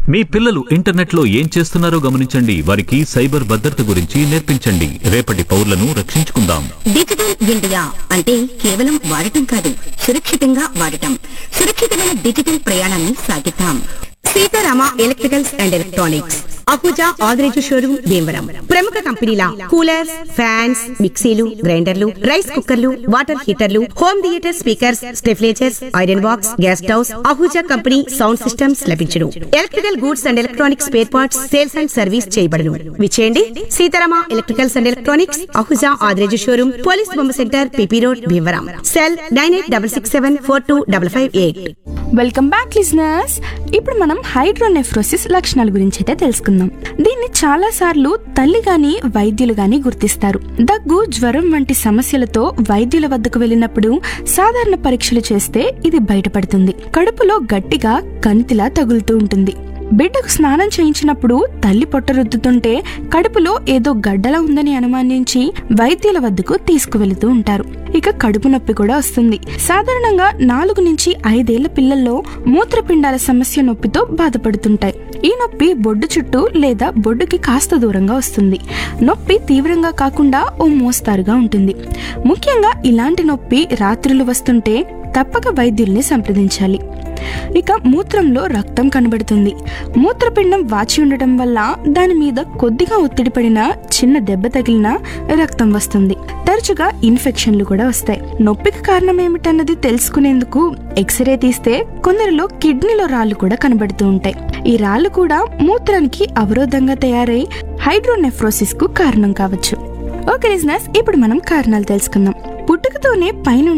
మీ పిల్లలు ఇంటర్నెట్లో ఏం చేస్తున్నారో గమనించండి వారికి సైబర్ భద్రత గురించి నేర్పించండి రేపటి పౌరులను రక్షించుకుందాం డిజిటల్ ఇండియా అంటే కేవలం వాడటం కాదు సురక్షితంగా వాడటం సురక్షితమైన డిజిటల్ ప్రయాణాన్ని సాగిద్దాం Seetharama electricals and electronics Ahuja Adireju showroom Bhimavaram ప్రముఖ కంపెనీల కూలర్స్ ఫ్యాన్స్ మిక్సీలు గ్రైండర్లు రైస్ కుక్కర్లు వాటర్ హీటర్లు హోమ్ థియేటర్ స్పీకర్స్ స్టెఫ్లేచర్స్ iron box gas stoves Ahuja company sound systems లభించును electrical goods and electronics spare parts sales and service చేయబడును విచేయండి Seetharama electricals and electronics Ahuja Adireju showroom police బొమ్మ centre PP road Bhimavaram cell nine eight double six seven four two double five eight welcome back listeners ఇప్పుడు మనం hydronephrosis లక్షణాల గురించి అయితే తెలుసుకుందాం దీన్ని చాలా సార్లు తల్లి గాని వైద్యులు గాని గుర్తిస్తారు దగ్గు జ్వరం వంటి సమస్యలతో వైద్యుల వద్దకు వెళ్ళినప్పుడు సాధారణ పరీక్షలు చేస్తే ఇది బయటపడుతుంది కడుపులో గట్టిగా కణితిలా తగులుతూ ఉంటుంది బిడ్డకు స్నానం చేయించినప్పుడు తల్లి పొట్ట రుద్దుతుంటే కడుపులో ఏదో గడ్డలా ఉందని అనుమానించి వైద్యుల వద్దకు తీసుకువెళుతూ ఉంటారు ఇక కడుపు నొప్పి కూడా వస్తుంది సాధారణంగా నాలుగు నుంచి ఐదేళ్ల పిల్లల్లో మూత్రపిండాల సమస్య నొప్పితో బాధపడుతుంటాయి ఈ నొప్పి బొడ్డు చుట్టూ లేదా బొడ్డుకి కాస్త దూరంగా వస్తుంది నొప్పి తీవ్రంగా కాకుండా ఓ మోస్తారుగా ఉంటుంది ముఖ్యంగా ఇలాంటి నొప్పి రాత్రులు వస్తుంటే తప్పక వైద్యుల్ని సంప్రదించాలి ఇక మూత్రంలో రక్తం కనబడుతుంది మూత్రపిండం వాచి ఉండటం వల్ల దాని మీద కొద్దిగా ఒత్తిడి పడినా చిన్న దెబ్బ తగిలినా రక్తం వస్తుంది తరచుగా ఇన్ఫెక్షన్లు కూడా వస్తాయి నొప్పికి కారణం ఏమిటన్నది తెలుసుకునేందుకు ఎక్స్రే తీస్తే కొందరిలో కిడ్నీలో రాళ్ళు కూడా కనబడుతూ ఉంటాయి ఈ రాళ్ళు కూడా మూత్రానికి అవరోధంగా తయారై హైడ్రోనెఫ్రోసిస్ కు కారణం కావచ్చు ఓకే లిజనర్స్ ఇప్పుడు మనం కారణాలు తెలుసుకుందాం పుట్టుకతోనే పైన